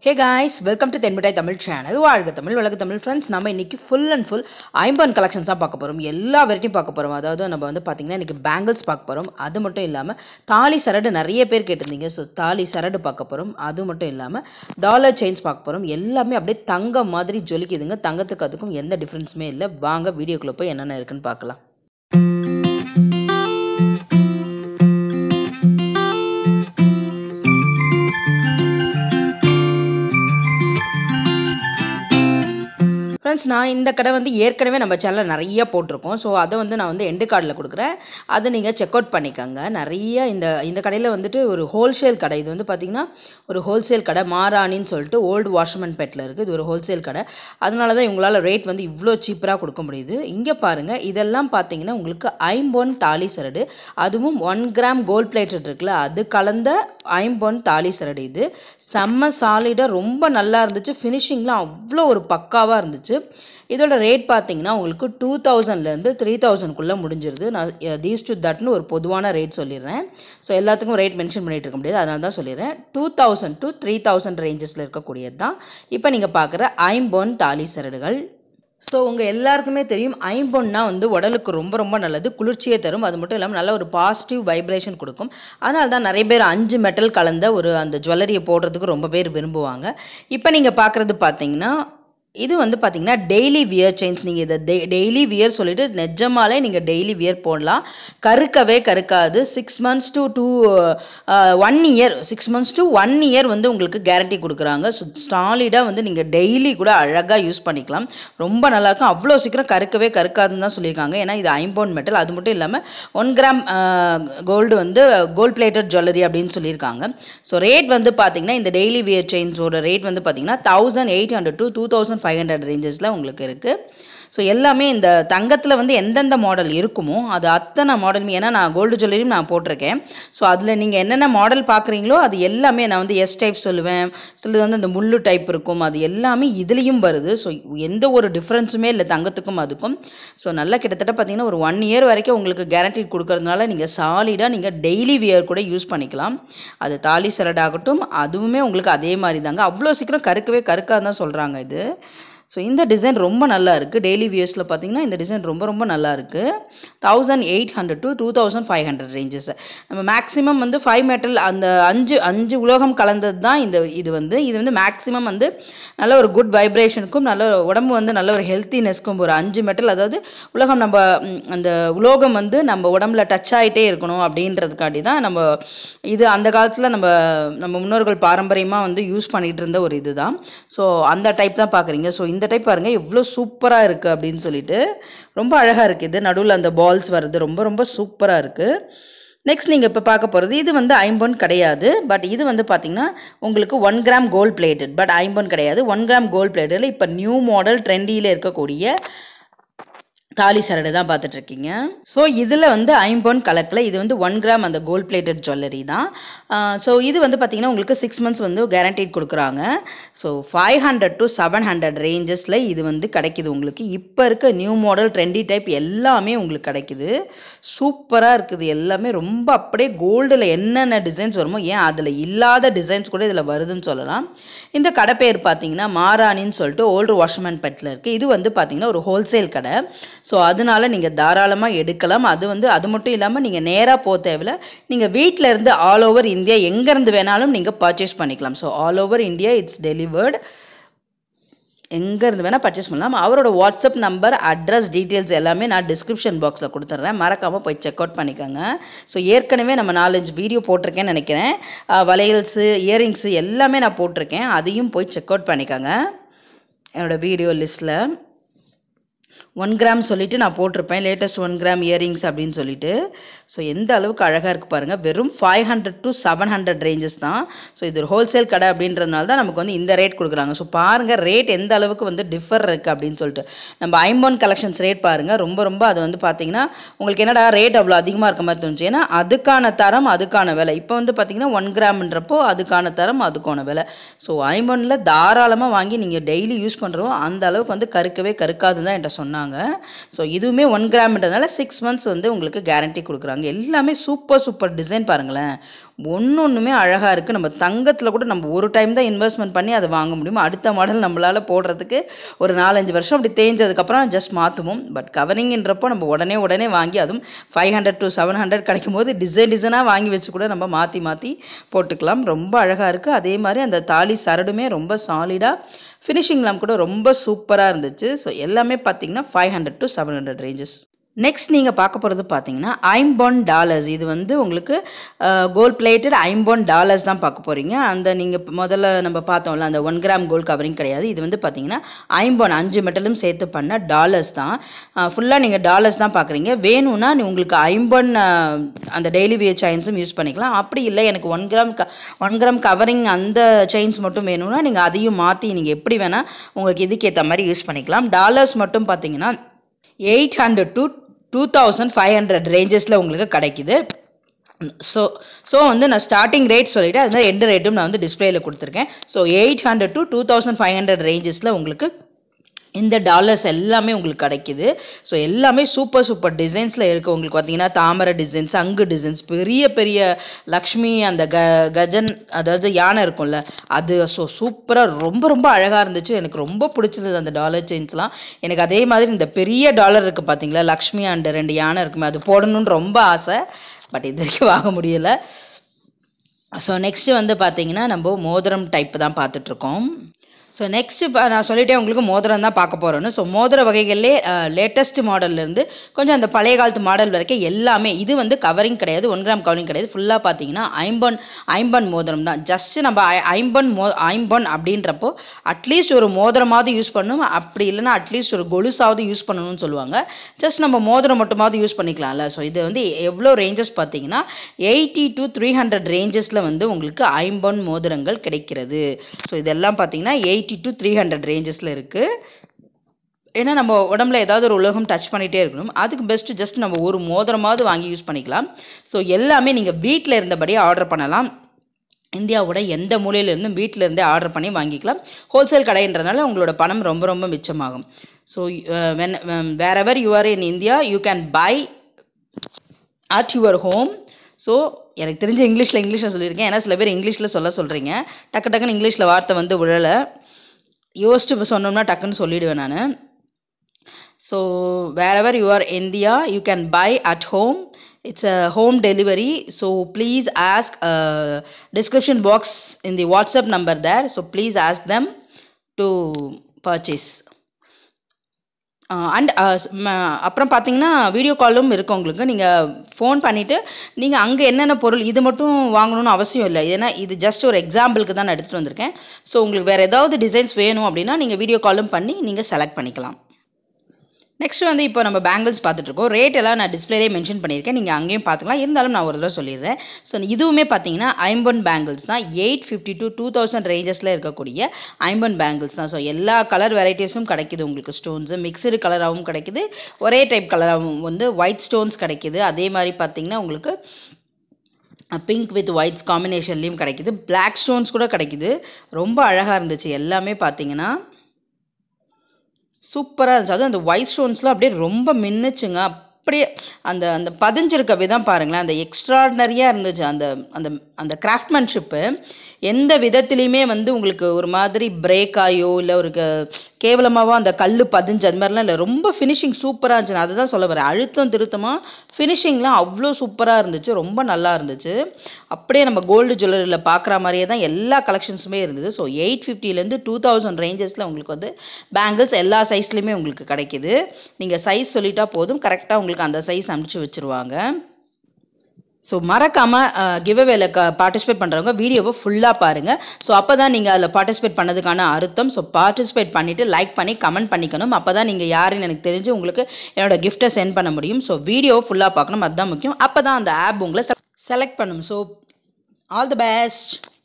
hey guys welcome to Thenmittai Tamil channel வாழ்க தமிழ் வழக்கு Tamil friends நம்ம இன்னைக்கு ஃபுல் அண்ட் ஃபுல் ஐம்பன் கலெக்ஷன்ஸ் தான் பார்க்க போகிறோம் எல்லா வெரைட்டியும் பார்க்க போகிறோம் அதாவது நம்ம வந்து பார்த்திங்கன்னா இன்றைக்கி பேங்கிள்ஸ் பார்க்க போகிறோம் அது மட்டும் இல்லாமல் தாலி சரடு நிறைய பேர் கேட்டிருந்தீங்க ஸோ தாலி சரடு பார்க்க போகிறோம் அது மட்டும் இல்லாமல் டாலர் செயின்ஸ் பார்க்க போகிறோம் எல்லாமே அப்படியே தங்கம் மாதிரி ஜொலிக்குதுங்க தங்கத்துக்கு அதுக்கும் எந்த டிஃப்ரென்ஸுமே இல்லை வாங்க வீடியோக்குள்ளே போய் என்னென்ன இருக்குன்னு பார்க்கலாம் ஃப்ரெண்ட்ஸ் நான் இந்த கடை வந்து ஏற்கனவே நம்ம சேனலில் நிறைய போட்டிருக்கோம் ஸோ அதை வந்து நான் வந்து எண்டு கார்டில் கொடுக்குறேன் அதை நீங்கள் செக் அவுட் பண்ணிக்கோங்க நிறைய இந்த இந்த கடையில் வந்துட்டு ஒரு ஹோல்சேல் கடை இது வந்து பார்த்திங்கன்னா ஒரு ஹோல்சேல் கடை மாராணின்னு சொல்லிட்டு ஓல்டு வாஷ்மன் பெட்டில் இருக்குது இது ஒரு ஹோல்சேல் கடை அதனால தான் இவங்களால் ரேட் வந்து இவ்வளோ சீப்பராக கொடுக்க முடியுது இங்கே பாருங்கள் இதெல்லாம் பார்த்தீங்கன்னா உங்களுக்கு ஐம்பொன் தாலி சரடு அதுவும் ஒன் கிராம் கோல்ட் பிளேட்டட் இருக்குல்ல அது கலந்த ஐம்பொன் தாலி சரடு இது செம்ம சாலிடாக ரொம்ப நல்லா இருந்துச்சு ஃபினிஷிங்லாம் அவ்வளோ ஒரு பக்காவாக இருந்துச்சு இதோட ரேட் பார்த்தீங்கன்னா உங்களுக்கு டூ தௌசண்ட்லேருந்து த்ரீ தௌசண்ட்குள்ளே முடிஞ்சிருது நான் தீஸ் டு தட்னு ஒரு பொதுவான ரேட் சொல்லிடுறேன் ஸோ எல்லாத்துக்கும் ரேட் மென்ஷன் பண்ணிட்டு இருக்க முடியாது அதனால தான் சொல்லிடுறேன் two thousand to three thousand ரேஞ்சஸில் இருக்கக்கூடியது தான் இப்போ நீங்கள் பார்க்குற ஐம்பொன் தாலி சரடுகள் ஸோ உங்கள் எல்லாருக்குமே தெரியும் ஐம்பொன்னா வந்து உடலுக்கு ரொம்ப ரொம்ப நல்லது குளிர்ச்சியை தரும் அது மட்டும் இல்லாமல் நல்ல ஒரு பாசிட்டிவ் வைப்ரேஷன் கொடுக்கும் அதனால தான் நிறைய பேர் அஞ்சு மெட்டல் கலந்த ஒரு அந்த ஜுவல்லரியை போடுறதுக்கு ரொம்ப பேர் விரும்புவாங்க இப்போ நீங்கள் பார்க்குறது பார்த்தீங்கன்னா இது வந்து பார்த்தீங்கன்னா டெய்லி வியர் செயின்ஸ் நீங்கள் இதை டெ டெய்லி வியர் சொல்லிட்டு நிஜமாலே நீங்கள் டெய்லி வியர் போடலாம் கருக்கவே கருக்காது six months to two one year six months to one year வந்து உங்களுக்கு கேரண்டி கொடுக்குறாங்க ஸோ ஸ்டாலிடாக வந்து நீங்கள் டெய்லி கூட அழகாக யூஸ் பண்ணிக்கலாம் ரொம்ப நல்லாயிருக்கும் அவ்வளோ சீக்கிரம் கருக்கவே கருக்காதுன்னு தான் சொல்லியிருக்காங்க ஏன்னா இது ஐம்பவுண்ட் மெட்டல் அது மட்டும் இல்லாமல் ஒன் கிராம் கோல்டு வந்து கோல்ட் பிளேட்டட் ஜுவல்லரி அப்படின்னு சொல்லியிருக்காங்க ஸோ ரேட் வந்து பார்த்தீங்கன்னா இந்த டெய்லி வியர் செயின்ஸோட ரேட் வந்து பார்த்தீங்கன்னா thousand eight hundred to two thousand five hundred ரேஞ்சஸில் உங்களுக்கு இருக்குது ஸோ எல்லாமே இந்த தங்கத்தில் வந்து எந்தெந்த மாடல் இருக்குமோ அது அத்தனை மாடலுமே ஏன்னா நான் கோல்டு ஜுவல்லரியும் நான் போட்டிருக்கேன் ஸோ அதில் நீங்கள் என்னென்ன மாடல் பார்க்குறீங்களோ அது எல்லாமே நான் வந்து எஸ் டைப் சொல்லுவேன் சிலது வந்து அந்த முள்ளு டைப் இருக்கும் அது எல்லாமே இதுலேயும் வருது ஸோ எந்த ஒரு டிஃப்ரென்ஸுமே இல்லை தங்கத்துக்கும் அதுக்கும் ஸோ நல்லா கிட்டத்தட்ட பார்த்தீங்கன்னா ஒரு ஒன் இயர் வரைக்கும் உங்களுக்கு கேரண்டி கொடுக்கறதுனால நீங்கள் சாலிடாக நீங்கள் டெய்லி வியர் கூட யூஸ் பண்ணிக்கலாம் அது தாலி சரடாகட்டும் அதுவுமே உங்களுக்கு அதே மாதிரி தாங்க அவ்வளோ சீக்கிரம் கருக்கவே கருக்காது தான் சொல்கிறாங்க இது ஸோ இந்த டிசைன் ரொம்ப நல்லா இருக்குது டெய்லி வியர்ஸில் பார்த்தீங்கன்னா இந்த டிசைன் ரொம்ப ரொம்ப நல்லா இருக்குது thousand eight hundred to two thousand five hundred ranges நம்ம மேக்ஸிமம் வந்து ஃபைவ் மெட்டல் அந்த அஞ்சு அஞ்சு உலோகம் கலந்தது தான் இந்த இது வந்து இது வந்து மேக்ஸிமம் வந்து நல்ல ஒரு குட் வைப்ரேஷனுக்கும் நல்ல உடம்பு வந்து நல்ல ஒரு ஹெல்த்தினஸ்க்கும் ஒரு அஞ்சு மெட்டல் அதாவது உலகம் நம்ம ம், அந்த உலோகம் வந்து நம்ம உடம்புல டச் ஆகிட்டே இருக்கணும் அப்படின்றதுக்காண்டி தான் நம்ம இது அந்த காலத்தில் நம்ம நம்ம முன்னோர்கள் பாரம்பரியமாக வந்து யூஸ் பண்ணிகிட்டு இருந்த ஒரு இதுதான் ஸோ அந்த டைப் தான் பார்க்குறீங்க ஸோ இந்த டைப் பாருங்கள் எவ்வளோ சூப்பராக இருக்குது அப்படின்னு சொல்லிட்டு ரொம்ப அழகாக இருக்குது இது நடுவில் அந்த பால்ஸ் வருது ரொம்ப ரொம்ப சூப்பராக இருக்குது நெக்ஸ்ட் நீங்கள் இப்போ பார்க்க போகிறது இது வந்து ஐம்பொன் கிடையாது பட் இது வந்து பார்த்தீங்கன்னா உங்களுக்கு one gram gold plated but ஐம்பொன் கிடையாது ஒன் கிராம் கோல்ட் பிளேட்டடில் இப்போ நியூ மாடல் ட்ரெண்டியில் இருக்கக்கூடிய தாலி சரடு தான் பார்த்துட்டு இருக்கீங்க ஸோ இதில் வந்து ஐம்பொன் கலக்கில் இது வந்து ஒன் கிராம் அந்த கோல்ட் பிளேட்டட் ஜுவல்லரி தான் ஸோ இது வந்து பார்த்தீங்கன்னா உங்களுக்கு சிக்ஸ் மந்த்ஸ் வந்து கேரண்டீட் கொடுக்குறாங்க so five hundred to seven hundred ரேஞ்சஸில் இது வந்து கிடைக்குது உங்களுக்கு இப்போ இருக்க நியூ மாடல் ட்ரெண்டி டைப் எல்லாமே உங்களுக்கு கிடைக்குது சூப்பராக இருக்குது எல்லாமே ரொம்ப அப்படியே கோல்டில் என்னென்ன டிசைன்ஸ் வருமோ ஏன் அதில் இல்லாத டிசைன்ஸ் கூட இதில் வருதுன்னு சொல்லலாம் இந்த கடை பேர் பார்த்தீங்கன்னா மாராணின்னு சொல்லிட்டு ஓல்டு வாஷ்மேன் பெட்டில் இருக்குது இது வந்து பார்த்தீங்கன்னா ஒரு ஹோல்சேல் கடை ஸோ அதனால நீங்கள் தாராளமாக எடுக்கலாம் அது வந்து அது மட்டும் இல்லாமல் நீங்கள் நேராக போக தேவையில்ல நீங்கள் வீட்டில் இருந்து ஆல் ஓவர் இந்தியா எங்கேருந்து வேணாலும் நீங்கள் பர்ச்சேஸ் பண்ணிக்கலாம் so all over India it's delivered எங்கேருந்து வேணால் பர்ச்சேஸ் பண்ணலாம் அவரோட வாட்ஸ்அப் நம்பர் அட்ரஸ் டீட்டெயில்ஸ் எல்லாமே நான் டிஸ்கிரிப்ஷன் பாக்ஸில் கொடுத்துட்றேன் மறக்காமல் போய் செக் அவுட் பண்ணிக்கோங்க ஸோ ஏற்கனவே நம்ம நாலஞ்சு வீடியோ போட்டிருக்கேன்னு நினைக்கிறேன் வளையல்ஸு இயரிங்ஸு எல்லாமே நான் போட்டிருக்கேன் அதையும் போய் செக் அவுட் பண்ணிக்கோங்க என்னோடய வீடியோ லிஸ்ட்டில் ஒன் கிராம் சொல்லிட்டு நான் போட்டிருப்பேன் லேட்டஸ்ட் ஒன் கிராம் இயரிங்ஸ் அப்படின்னு சொல்லிட்டு ஸோ எந்த அளவுக்கு அழகாக இருக்குது பாருங்கள் வெறும் five hundred to seven hundred ranges தான் ஸோ இது ஒரு ஹோல்சேல் கடை அப்படின்றதுனால தான் நமக்கு வந்து இந்த ரேட் கொடுக்குறாங்க ஸோ பாருங்கள் ரேட் எந்த அளவுக்கு வந்து டிஃபர் இருக்குது அப்படின்னு சொல்லிட்டு நம்ம ஐம்பொன் கலெக்ஷன்ஸ் ரேட் பாருங்கள் ரொம்ப ரொம்ப அது வந்து பார்த்தீங்கன்னா உங்களுக்கு என்னடா ரேட் அவ்வளோ அதிகமாக இருக்க மாதிரி தோணுச்சு ஏன்னா அதுக்கான தரம் அதுக்கான விலை இப்போ வந்து பார்த்தீங்கன்னா ஒன் கிராம்ன்றப்போ அதுக்கான தரம் அதுக்கான விலை ஸோ ஐம்பொனில் தாராளமாக வாங்கி நீங்கள் டெய்லி யூஸ் பண்ணுறோம் அந்த அளவுக்கு வந்து கருக்கவே கருக்காதுன்னு தான் என்கிட்ட சொன்னாங்க சொன்னாங்க ஸோ இதுவுமே ஒன் கிராம்ன்றதுனால சிக்ஸ் மந்த்ஸ் வந்து உங்களுக்கு கேரண்டி கொடுக்குறாங்க எல்லாமே சூப்பர் சூப்பர் டிசைன் பாருங்களேன் ஒன்று ஒன்றுமே அழகாக இருக்குது நம்ம தங்கத்தில் கூட நம்ம ஒரு டைம் தான் இன்வெஸ்ட்மெண்ட் பண்ணி அதை வாங்க முடியும் அடுத்த மாடல் நம்மளால் போடுறதுக்கு ஒரு நாலஞ்சு வருஷம் அப்படி தேஞ்சதுக்கப்புறம் ஜஸ்ட் மாற்றுவோம் பட் கவரிங்ன்றப்போ நம்ம உடனே உடனே வாங்கி அதுவும் five hundred to seven hundred கிடைக்கும் போது டிசைன் டிசைனாக வாங்கி வச்சு கூட நம்ம மாற்றி மாற்றி போட்டுக்கலாம் ரொம்ப அழகாக இருக்குது அதே மாதிரி அந்த தாலி சரடுமே ரொம்ப சாலிடாக ஃபினிஷிங்லாம் கூட ரொம்ப சூப்பராக இருந்துச்சு ஸோ எல்லாமே பார்த்தீங்கன்னா five hundred to seven hundred ranges next நீங்கள் பார்க்க போகிறது பார்த்தீங்கன்னா ஐம்பொன் டாலர்ஸ் இது வந்து உங்களுக்கு கோல்ட் பிளேட்டட் ஐம்பொன் டாலர்ஸ் தான் பார்க்க போகிறீங்க அந்த நீங்கள் முதல்ல நம்ம பார்த்தோம்ல அந்த ஒன் கிராம் கோல்ட் கவரிங் கிடையாது இது வந்து பார்த்தீங்கன்னா ஐம்பொன் அஞ்சு மெட்டலும் சேர்த்து பண்ண டாலர்ஸ் தான் ஃபுல்லாக நீங்கள் டாலர்ஸ் தான் பார்க்குறீங்க வேணும்னா நீ உங்களுக்கு ஐம்பொன் அஹ், அந்த டெய்லி வியர் செயின்ஸும் யூஸ் பண்ணிக்கலாம் அப்படி இல்லை எனக்கு ஒன் கிராம் க ஒன் கிராம் கவரிங் அந்த செயின்ஸ் மட்டும் வேணும்னா நீங்கள் அதையும் மாற்றி நீங்கள் எப்படி வேணால் உங்களுக்கு இதுக்கேற்ற மாதிரி யூஸ் பண்ணிக்கலாம் டாலர்ஸ் மட்டும் பார்த்தீங்கன்னா eight hundred to two thousand five hundred ரேஞ்சஸில் உங்களுக்கு கிடைக்குது ஸோ ஸோ வந்து நான் ஸ்டார்டிங் ரேட் சொல்லிவிட்டு அது மாதிரி எண்டு ரேட்டும் நான் வந்து டிஸ்பிளேயில் கொடுத்துருக்கேன் so eight hundred to two thousand five hundred ரேஞ்சஸில் உங்களுக்கு இந்த டாலர்ஸ் எல்லாமே உங்களுக்கு கிடைக்குது ஸோ எல்லாமே சூப்பர் சூப்பர் டிசைன்ஸில் இருக்குது உங்களுக்கு பார்த்தீங்கன்னா தாமரை டிசைன்ஸ் அங்கு டிசைன்ஸ் பெரிய பெரிய லக்ஷ்மி அந்த க கஜன் அதாவது யானை இருக்கும்ல அது ஸோ சூப்பராக ரொம்ப ரொம்ப அழகாக இருந்துச்சு எனக்கு ரொம்ப பிடிச்சிருந்தது அந்த டாலர் செயின்ஸ்லாம் எனக்கு அதே மாதிரி இந்த பெரிய டாலர் இருக்குது பார்த்தீங்களா லக்ஷ்மி அண்ட் ரெண்டு யானை இருக்குமே அது போடணும்னு ரொம்ப ஆசை பட் இது வரைக்கும் வாங்க முடியலை ஸோ நெக்ஸ்ட்டு வந்து பார்த்தீங்கன்னா நம்ம மோதிரம் டைப் தான் பார்த்துட்ருக்கோம் ஸோ நெக்ஸ்ட்டு நான் சொல்லிட்டேன் உங்களுக்கு மோதிரம் தான் பார்க்க போகிறோன்னு ஸோ மோதிர வகைகள்லே லேட்டஸ்ட் மாடல்லேருந்து கொஞ்சம் அந்த பழைய காலத்து மாடல் வரைக்கும் எல்லாமே இது வந்து கவரிங் கிடையாது ஒன் கிராம் கவரிங் கிடையாது ஃபுல்லாக பார்த்தீங்கன்னா ஐம்பன் ஐம்பன் மோதிரம் தான் ஜஸ்ட் நம்ம ஐ- ஐம்பன் மோ ஐம்பன் அப்படின்றப்போ அட்லீஸ்ட் ஒரு மோதிரமாவது யூஸ் பண்ணணும் அப்படி இல்லைன்னா அட்லீஸ்ட் ஒரு கொலுசாவது யூஸ் பண்ணணும்னு சொல்லுவாங்க ஜஸ்ட் நம்ம மோதிரம் மட்டுமாவது யூஸ் பண்ணிக்கலாம்ல ஸோ இது வந்து எவ்வளோ ரேஞ்சஸ் பார்த்தீங்கன்னா எயிட்டி டு த்ரீ ஹண்ட்ரட் ரேஞ்சஸில் வந்து உங்களுக்கு ஐம்பொன் மோதிரங்கள் கிடைக்கிறது ஸோ இதெல்லாம் பார்த்தீங்கன்னா எயிட்டி டு த்ரீ ஹண்ட்ரட் ரேஞ்சஸில் இருக்குது ஏன்னா நம்ம உடம்புல ஏதாவது ஒரு உலகம் டச் பண்ணிகிட்டே இருக்கணும் அதுக்கு பெஸ்ட்டு ஜஸ்ட் நம்ம ஒரு மோதிரமாவது வாங்கி யூஸ் பண்ணிக்கலாம் ஸோ எல்லாமே நீங்கள் வீட்டில் இருந்தபடியே ஆர்டர் பண்ணலாம் இந்தியாவோட எந்த மூலையில இருந்தும் வீட்டில் இருந்தே ஆர்டர் பண்ணி வாங்கிக்கலாம் ஹோல்சேல் கடைன்றதுனால உங்களோட பணம் ரொம்ப ரொம்ப மிச்சமாகும் so when wherever you are in India you can buy at your home so எனக்கு தெரிஞ்ச இங்கிலீஷில் இங்கிலீஷில் சொல்லியிருக்கேன் ஏன்னா சில பேர் இங்கிலீஷில் சொல்ல சொல்கிறீங்க டக்கு டக்குன்னு இங்கிலீஷில் வார்த்தை வந்து விழலை யோசிச்சு இப்ப சொன்னோம்னா டக்குன்னு சொல்லிடுவேன் நான் so wherever you are India you can buy at home it's a home delivery so please ask description box in the WhatsApp number there so please ask them to purchase and அப்புறம் பார்த்தீங்கன்னா video காலும் இருக்கு உங்களுக்கு நீங்கள் phone பண்ணிவிட்டு நீங்கள் அங்கே என்னென்ன பொருள் இது மட்டும் வாங்கணும்னு அவசியம் இல்லை ஏன்னா இது ஜஸ்ட் ஒரு எக்ஸாம்பிளுக்கு தான் நான் எடுத்துகிட்டு வந்திருக்கேன் ஸோ உங்களுக்கு வேறு ஏதாவது டிசைன்ஸ் வேணும் அப்படின்னா நீங்கள் வீடியோ காலும் பண்ணி நீங்கள் செலக்ட் பண்ணிக்கலாம் நெக்ஸ்ட் வந்து இப்போ நம்ம பேங்கிள்ஸ் பார்த்துட்டு இருக்கோம் ரேட் எல்லாம் நான் டிஸ்பிளேலே மென்ஷன் பண்ணியிருக்கேன் நீங்கள் அங்கேயும் பார்த்துக்கலாம் இருந்தாலும் நான் ஒரு தடவை சொல்லிடுறேன் ஸோ இதுவுமே பார்த்தீங்கன்னா ஐம்பன் பேங்கிள்ஸ் தான் eight fifty to two thousand ரேஞ்சஸில் இருக்கக்கூடிய ஐம்பன் பேங்கிள்ஸ் தான் ஸோ எல்லா கலர் வெரைட்டிஸும் கிடைக்குது உங்களுக்கு ஸ்டோன்ஸு மிக்சடு கலராகவும் கிடைக்குது ஒரே டைப் கலராகவும் வந்து ஒயிட் ஸ்டோன்ஸ் கிடைக்குது அதே மாதிரி பார்த்தீங்கன்னா உங்களுக்கு பிங்க் வித் ஒயிட்ஸ் காம்பினேஷன்லேயும் கிடைக்குது பிளாக் ஸ்டோன்ஸ் கூட கிடைக்குது ரொம்ப அழகாக இருந்துச்சு எல்லாமே பார்த்தீங்கன்னா சூப்பராக இருந்துச்சு அதுவும் அந்த ஒயிட் ஸ்டோன்ஸ்லாம் அப்படியே ரொம்ப மின்னுச்சுங்க அப்படியே அந்த அந்த பதிஞ்சிருக்க விதம் பாருங்களேன் அந்த எக்ஸ்ட்ராடனரியாக இருந்துச்சு அந்த அந்த அந்த கிராஃப்ட்மேன்ஷிப்பு எந்த விதத்துலேயுமே வந்து உங்களுக்கு ஒரு மாதிரி பிரேக் ஆகியோ இல்லை ஒரு கேவலமாவோ அந்த கல் பதிஞ்சு அது மாதிரிலாம் இல்லை ரொம்ப ஃபினிஷிங் சூப்பராக இருந்துச்சு நான் அதுதான் சொல்ல வரேன் அழுத்தம் திருத்தமாக ஃபினிஷிங்லாம் அவ்வளோ சூப்பராக இருந்துச்சு ரொம்ப நல்லா இருந்துச்சு அப்படியே நம்ம கோல்டு ஜுவல்லரியில் பார்க்குற மாதிரியே தான் எல்லா கலெக்ஷன்ஸுமே இருந்தது ஸோ எயிட் ஃபிஃப்டிலேருந்து டூ தௌசண்ட் ரேஞ்சஸில் உங்களுக்கு வந்து பேங்கிள்ஸ் எல்லா சைஸ்லேயுமே உங்களுக்கு கிடைக்குது நீங்கள் சைஸ் சொல்லிட்டா போதும் கரெக்டாக உங்களுக்கு அந்த சைஸ் அனுப்பிச்சு வச்சுருவாங்க ஸோ மறக்காமல் கிவ்அவேல க பார்ட்டிசிபேட் பண்ணுறவங்க வீடியோவை ஃபுல்லாக பாருங்கள் ஸோ அப்போ தான் நீங்கள் அதில் பார்ட்டிசிபேட் பண்ணதுக்கான அர்த்தம் ஸோ பார்ட்டிசிபேட் பண்ணிவிட்டு லைக் பண்ணி கமெண்ட் பண்ணிக்கணும் அப்போ தான் நீங்கள் யாருன்னு எனக்கு தெரிஞ்சு உங்களுக்கு என்னோட கிஃப்ட்டை சென்ட் பண்ண முடியும் ஸோ வீடியோவை ஃபுல்லாக பார்க்கணும் அதுதான் முக்கியம் அப்போ தான் அந்த ஆப் உங்களை செலக்ட் பண்ணும் ஸோ ஆல் தி பெஸ்ட்